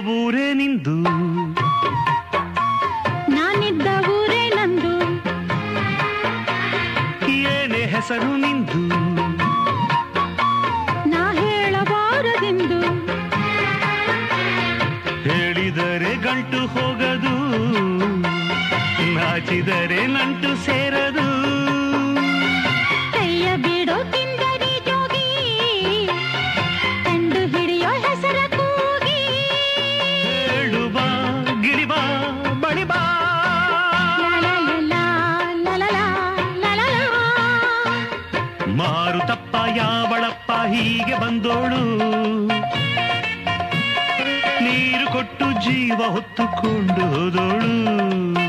ಊರೇ ನಿಂದು ನಾನಿದ್ದ ಊರೇ ನಂದು ಏನೇ ಹೆಸರು ನಿಂದು ನಾ ಹೇಳಬಾರದೆಂದು ಹೇಳಿದರೆ ಗಂಟು ಹೋಗದು ನಾಚಿದರೆ ನಂಟು ಸೇರದು ಕೈಯ ಬಿಡೋ ಕಿಂದರಿ ಜೋಗಿ ಕಂಡು ಹಿಡಿಯೋ ಹೆಸರ ಕೂಗಿ ಹೇಳು ಬಾ ಗಿಳಿಬಾ ಬಳಿಬಾ ಲಲಲಲಾ, ಲಲಲಾ, ಲಲಲಾ. ಮಾರುತಪ್ಪ ಯಾವಳಪ್ಪ ಹೀಗೆ ಬಂದೋಳು ನೀರು ಕೊಟ್ಟು ಜೀವ ಹೊತ್ತುಕೊಂಡು ಹೋದೋಳು